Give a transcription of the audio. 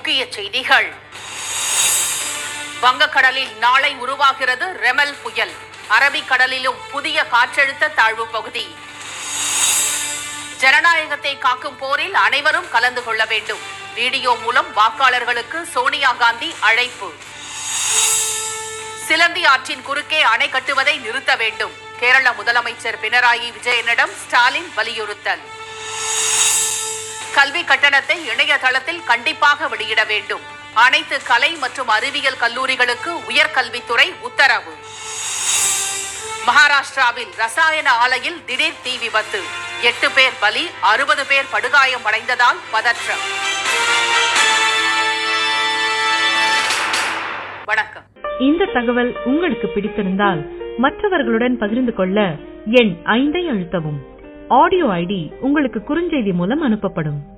முக்கிய செய்திகள் வங்கக்கடலில் நாளை உருவாகிறது ரெமல் புயல் அரபிக்கடலிலும் புதிய காற்றழுத்த தாழ்வு பகுதி ஜனநாயகத்தை காக்கும் போரில் அனைவரும் கலந்து கொள்ள வேண்டும் வீடியோ மூலம் வாக்காளர்களுக்கு சோனியா காந்தி அழைப்பு சிலந்தி ஆற்றின் குறுக்கே அணை கட்டுவதை நிறுத்த வேண்டும் கேரள முதலமைச்சர் பினராயி விஜயனிடம் ஸ்டாலின் வலியுறுத்தல் கல்வி கட்டணத்தை இணையதளத்தில் கண்டிப்பாக வெளியிட வேண்டும் அனைத்து கலை மற்றும் அறிவியல் கல்லூரிகளுக்கு உயர்கல்வித்துறை உத்தரவு மகாராஷ்டிராவில் ரசாயன ஆலையில் திடீர் தீ விபத்து எட்டு பேர் பலி அறுபது பேர் படுகாயம் அடைந்ததால் பதற்றம் வணக்கம் இந்த தகவல் உங்களுக்கு பிடித்திருந்தால் மற்றவர்களுடன் பகிர்ந்து கொள்ள எண் ஐந்தை அழுத்தவும் ஆடியோ ஐடி உங்களுக்கு குறுஞ்செய்தி மூலம் அனுப்பப்படும்